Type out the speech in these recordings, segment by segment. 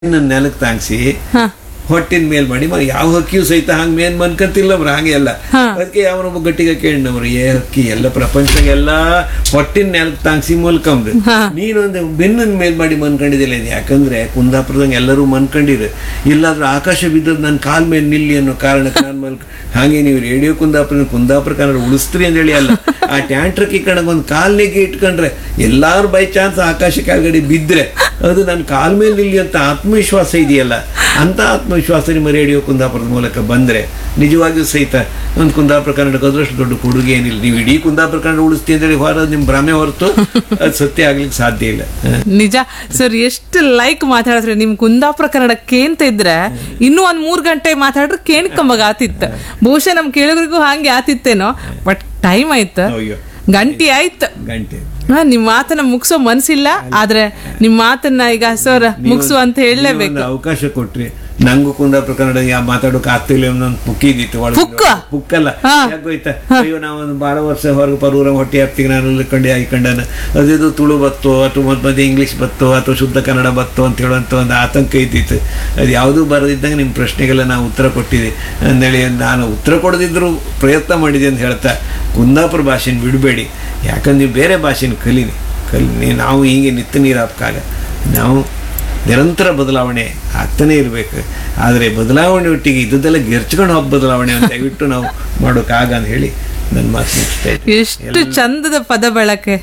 ನನ್ನ ನೆಲಕ್ಕೆ ತಾಂಗ್ಸಿ ಹಾ ಹೊಟ್ಟಿನ ಮೇಲ್ ಮಾಡಿ ಮ- ಯಾವ ಹಕ್ಕಿಯೂ ಸಹಿತ ಹಂಗ ಮೇನ್ ಮನ್ಕಂತಿಲ್ಲ ಅವ್ರು ಹಾಗೆ ಅಲ್ಲ ಹಾ. ಅದಕ್ಕೆ ಯಾವನೊಬ್ಬ ಗಟ್ಟಿಗ ಕೇಳಿನವ್ರು ಏ ಹಕ್ಕಿ ಎಲ್ಲ ಪ್ರಪಂಚದಾಗೆಲ್ಲ ಹೊಟ್ಟಿನ ನೆಲಕ್ಕೆ ತಾಂಗ್ಸಿ ಮಲ್ಕಂಬ್ರಿ ಹಾ. ನೀನೊಂದು ಬೆನ್ನನ್ ಮೇಲ್ ಮಾಡಿ ಮನ್ಕೊಂಡಿದ್ದಿಲ್ಲ ಇದು ಯಾಕಂದ್ರೆ ಕುಂದಾಪುರದಂಗೆ ಎಲ್ಲರೂ ಮನ್ಕೊಂಡಿರು ಇಲ್ಲಾದ್ರೂ ಆಕಾಶ ಬಿದ್ದದ್ ನನ್ನ ಕಾಲ್ ಮೇಲೆ ನಿಲ್ಲಿ ಅನ್ನೋ ಕಾರಣಕ್ಕೆ ನಾನು ಮಲ್ಕ ಹಾಗೆ ನೀವು ರೇಡಿಯೋ ಕುಂದಾಪುರ ಕುಂದಾಪುರ ಕನ್ನಡ ಉಳಿಸ್ತ್ರಿ ಅಂತ ಹೇಳಿ ಅಲ್ಲ ಆ ಟ್ಯಾಂಟ್ರಕ್ಕೆ ಕಣಗ ಒಂದು ಕಾಲ್ನೇಗೆ ಇಟ್ಕೊಂಡ್ರೆ ಎಲ್ಲಾರು ಬೈ ಚಾನ್ಸ್ ಆಕಾಶ ಕೆಳಗಡೆ ಬಿದ್ದರೆ ಅದು ನನ್ನ ಕಾಲ್ ಮೇಲೆ ನಿಲ್ಲಿ ಅಂತ ಆತ್ಮವಿಶ್ವಾಸ ಇದೆಯಲ್ಲ ಅಂತ ಆತ್ಮವಿಶ್ವಾಸ ನಿಮ್ಮ ರೇಡಿಯೋ ಕುಂದಾಪುರದ ಮೂಲಕ ಬಂದ್ರೆ ನಿಜವಾಗಿಯೂ ಸಹಿತ ಒಂದು ಕುಂದಾಪುರ ಕನ್ನಡಕ್ಕೆ ಅದರಷ್ಟು ದೊಡ್ಡ ಕೊಡುಗೆ ಏನಿಲ್ಲ ನೀವು ಇಡೀ ಕುಂದಾಪುರ ಕನ್ನಡ ಉಳಿಸ್ತಿ ಅಂತೇಳಿ ಹೊರ ನಿಮ್ಮ ಭ್ರಮೆ ಹೊರತು ಅದು ಸತ್ಯ ಆಗ್ಲಿಕ್ಕೆ ಸಾಧ್ಯ ಇಲ್ಲ ಹ. ನಿಜ ಸರ್ ಎಷ್ಟು ಲೈಕ್ ಮಾತಾಡಿದ್ರೆ ನಿಮ್ ಕುಂದಾಪುರ ಕನ್ನಡ ಕೇಂತ ಇದ್ರೆ ಇನ್ನೂ ಒಂದ್ ಮೂರ್ ಗಂಟೆ ಮಾತಾಡ್ರೆ ಕೇಣ್ಕಂಬಾಗ ಆತಿತ್ತು ಬಹುಶಃ ನಮ್ ಕೇಳಿದ್ರಿಗೂ ಹಂಗೆ ಆತಿತ್ತೇನೋ ಬಟ್ ಟೈಮ್ ಆಯ್ತು ಅಯ್ಯೋ ಗಂಟೆ ಆಯ್ತು ಗಂಟೆ ಹಾ, ನಿಮ್ ಮಾತನ್ನ ಮುಗಿಸೋ ಮನ್ಸಿಲ್ಲ ಆದ್ರೆ ನಿಮ್ ಮಾತನ್ನ ಈಗ ಸರ್ ಮುಗಿಸು ಅಂತ ಹೇಳಲೇಬೇಕು ಒಂದು ಅವಕಾಶ ಕೊಟ್ರಿ ನಂಗೂ ಕುಂದಾಪುರ ಕನ್ನಡ ಯಾ ಮಾತಾಡೋಕೆ ಆಗ್ತಿಲ್ಲ ಅನ್ನೊಂದು ಪುಕ್ಕಿ ಇದ್ದಿತ್ತು ಒಳಗೆ. ಪುಕ್ಕ? ಪುಕ್ಕಲ್ಲ ಹಾ. ಯಾಕೋಯ್ತಾ ಅಯ್ಯೋ ನಾವೊಂದು ಬಾಳ ವರ್ಷ ಹೊರಗೆ ಪರೂರ ಹೊಟ್ಟೆ ಹತ್ತಿಗೆ ನಾನು ಕಂಡು ಹಾಕೊಂಡಾನ ಅದಿದು ತುಳು ಬತ್ತೋ ಅಥವಾ ಮತ್ತೆ ಮತ್ತೆ ಇಂಗ್ಲೀಷ್ ಬತ್ತೋ ಅಥವಾ ಶುದ್ಧ ಕನ್ನಡ ಬತ್ತೋ ಅಂತ ಹೇಳುವಂಥ ಒಂದು ಆತಂಕ ಇದ್ದಿತ್ತು ಅದು ಯಾವುದೂ ಬರದಿದ್ದಂಗೆ ನಿಮ್ಮ ಪ್ರಶ್ನೆಗೆಲ್ಲ ನಾವು ಉತ್ತರ ಕೊಟ್ಟಿದೆ ಅಂದೇಳಿ ನಾನು ಉತ್ತರ ಕೊಡದಿದ್ರು ಪ್ರಯತ್ನ ಮಾಡಿದೆ ಅಂತ ಹೇಳ್ತಾ ಕುಂದಾಪುರ ಭಾಷೆನ ಬಿಡಬೇಡಿ ಯಾಕಂದ್ರೆ ನೀವು ಬೇರೆ ಭಾಷೆನ ಕಲೀನಿ ಕಲಿ ನಾವು ಹೀಗೆ ನಿತ್ಯ ನೀರು ಹಾಕಾಗ ನಾವು ನಿರಂತರ ಬದಲಾವಣೆ ಆಗ್ತಾನೆ ಇರಬೇಕು ಆದರೆ ಬದಲಾವಣೆ ಒಟ್ಟಿಗೆ ಇದ್ದದೆಲ್ಲ ಗೆರ್ಚ್ಕೊಂಡು ಹೋಗಿ ಬದಲಾವಣೆ ಅಂತ ದಯವಿಟ್ಟು ನಾವು ಮಾಡೋಕ್ಕಾಗ ಅಂತ ಹೇಳಿ ನನ್ನ ಮಾತು ಮುಗಿಸ್ತಾ ಇದ್ದೀನಿ ಎಷ್ಟು ಚಂದದ ಪದ ಬಳಕೆ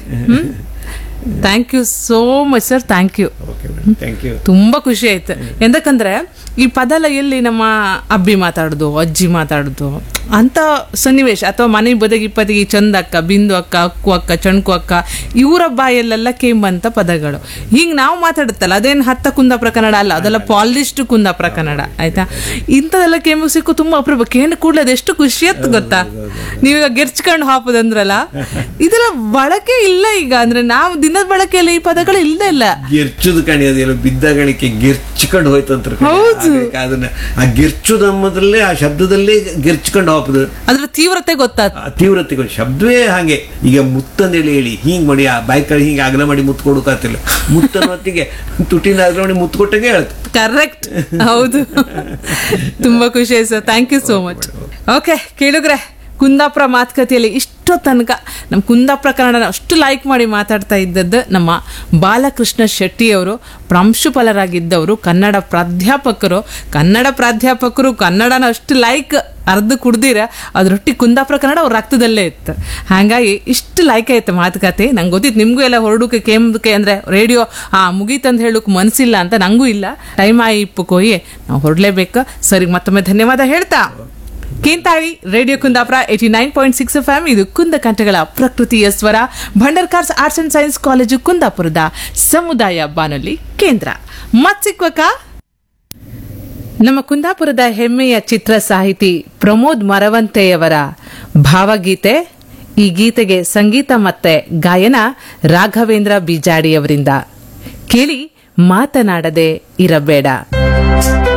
thank you so much sir thank you okay madam thank you ತುಂಬಾ ಖುಷಿ ಆಯ್ತು ಎಂದಕ್ಕಂದ್ರೆ ಈ ಪದ ಎಲ್ಲ ಎಲ್ಲಿ ನಮ್ಮ ಅಬ್ಬಿ ಮಾತಾಡುದು ಅಜ್ಜಿ ಮಾತಾಡುದು ಅಂತ ಸನ್ನಿವೇಶ ಅಥವಾ ಮನೆ ಬದಗಿ ಪದಗಿ ಚಂದ ಅಕ್ಕ ಬಿಂದು ಅಕ್ಕ ಅಕ್ಕು ಅಕ್ಕ ಚಣ್ಕು ಅಕ್ಕ ಇವರ ಬಾಯಲ್ಲೆಲ್ಲ ಕೇಂಬಂತ ಪದಗಳು ಹಿಂಗ್ ನಾವು ಮಾತಾಡುತ್ತಲ್ಲ ಅದೇನು ಹತ್ತ ಕುಂದಾಪುರ ಕನ್ನಡ ಅಲ್ಲ ಅದೆಲ್ಲ ಪಾಲಿಶ್ಡ್ ಕುಂದಾಪುರ ಕನ್ನಡ ಆಯ್ತಾ ಇಂಥದೆಲ್ಲ ಕೇಂಬ ಸಿಕ್ಕು ತುಂಬಾ ಅಪರೂಪ ಕೇಂದ್ರ ಕೂಡಲೇ ಅದೆಷ್ಟು ಖುಷಿ ಆಯ್ತು ಗೊತ್ತಾ ನೀವೀಗ ಗೆರ್ಚ್ಕೊಂಡು ಹಾಪುದಂದ್ರಲ್ಲ ಇದೆಲ್ಲ ಬಳಕೆ ಇಲ್ಲ ಈಗ ಅಂದ್ರೆ ನಾವು ದಿನದ ಬಳಕೆಯಲ್ಲಿ ಈ ಪದಗಳು ಇಲ್ಲದೆ ಇಲ್ಲ ಗೆರ್ಚುದು ಕಣಿ ಅದೆಲ್ಲ ಬಿದ್ದಗಳಿಕೆ ಗೆರ್ಚ್ಕೊಂಡು ಹೋಯ್ತು ಅಂತ ಕಣೆ. ಹೌದು. ಹಾಗಾಗಿ ಅದನ್ನ ಆ ಗೆರ್ಚುದು ಅನ್ನೋದ್ರಲ್ಲೇ ಆ ಶಬ್ದದಲ್ಲೇ ಗೆರ್ಚ್ಕೊಂಡು ಹೋಗ್ತದೆ ಅದ್ರ ತೀವ್ರತೆ ಗೊತ್ತಾಯ್ತು ಆ ತೀವ್ರತೆಗೆ ಶಬ್ದವೇ ಹಾಗೆ ಈಗ ಮುತ್ತಂದೇಳಿ ಹೇಳಿ ಹಿಂಗ್ ಮಾಡಿ ಆ ಬಾಯ್ಕಲ್ಲಿ ಹಿಂಗೆ ಅಗಲ ಮಾಡಿ ಮುತ್ತು ಕೊಡೋಕಾತಿಲ್ಲ ಮುತ್ತನ ಹೊತ್ತಿಗೆ ತುಟಿನ ಅಗಲ ಮಾಡಿ ಮುತ್ತು ಕೊಟ್ಟಂಗೆ ಹೇಳ್ತು ಕರೆಕ್ಟ್ ಹೌದು ತುಂಬಾ ಖುಷಿ ಆಯ್ತು sir thank you so much okay ಕೇಳಿದ್ರೆ ಕುಂದಾಪುರ ಮಾತುಕತೆಯಲ್ಲಿ ಇಷ್ಟೋ ತನಕ ನಮ್ಮ ಕುಂದಾಪುರ ಕನ್ನಡನ ಅಷ್ಟು ಲೈಕ್ ಮಾಡಿ ಮಾತಾಡ್ತಾ ಇದ್ದದ್ದು ನಮ್ಮ ಬಾಲಕೃಷ್ಣ ಶೆಟ್ಟಿಯವರು ಪ್ರಾಂಶುಪಾಲರಾಗಿದ್ದವರು ಕನ್ನಡ ಪ್ರಾಧ್ಯಾಪಕರು ಕನ್ನಡ ಪ್ರಾಧ್ಯಾಪಕರು ಕನ್ನಡನ ಅಷ್ಟು ಲೈಕ್ ಅರ್ಧ ಕುಡ್ದಿರ ಅದ್ರೊಟ್ಟಿಗೆ ಕುಂದಾಪುರ ಕನ್ನಡ ಅವ್ರ ರಕ್ತದಲ್ಲೇ ಇತ್ತು ಹಾಗಾಗಿ ಇಷ್ಟು ಲೈಕ್ ಆಯ್ತು ಮಾತುಕತೆ ನಂಗೆ ಗೊತ್ತಿತ್ತು ನಿಮಗೂ ಎಲ್ಲ ಹೊರಡೋಕೆ ಕೇಂಬಕ್ಕೆ ಅಂದರೆ ರೇಡಿಯೋ ಆ ಮುಗೀತಂತ ಹೇಳೋಕೆ ಮನಸ್ಸಿಲ್ಲ ಅಂತ ನಂಗೂ ಇಲ್ಲ ಟೈಮ್ ಆಯಿ ಇಪ್ಪು ಕೊಯ್ಯೆ ನಾವು ಹೊರಡಲೇಬೇಕು ಸರಿ ಮತ್ತೊಮ್ಮೆ ಧನ್ಯವಾದ ಹೇಳ್ತಾ ಕೇಂತಾಳಿ radio Kundapura eighty nine point six F M ಇದು ಕುಂದ ಕಂಠಗಳ ಪ್ರಕೃತಿಯ ಸ್ವರ Bhandarkars arts and science college ಕುಂದಾಪುರದ ಸಮುದಾಯ ಬಾನುಲಿ ಕೇಂದ್ರ ಮತ್ಸಿಕ್ವಕ ನಮ್ಮ ಕುಂದಾಪುರದ ಹೆಮ್ಮೆಯ ಚಿತ್ರ ಸಾಹಿತಿ ಪ್ರಮೋದ್ ಮರವಂತೆಯವರ ಭಾವಗೀತೆ ಈ ಗೀತೆಗೆ ಸಂಗೀತ ಮತ್ತೆ ಗಾಯನ ರಾಘವೇಂದ್ರ ಬಿಜಾಡಿಯವರಿಂದ ಕೇಳಿ ಮಾತನಾಡದೆ ಇರಬೇಡ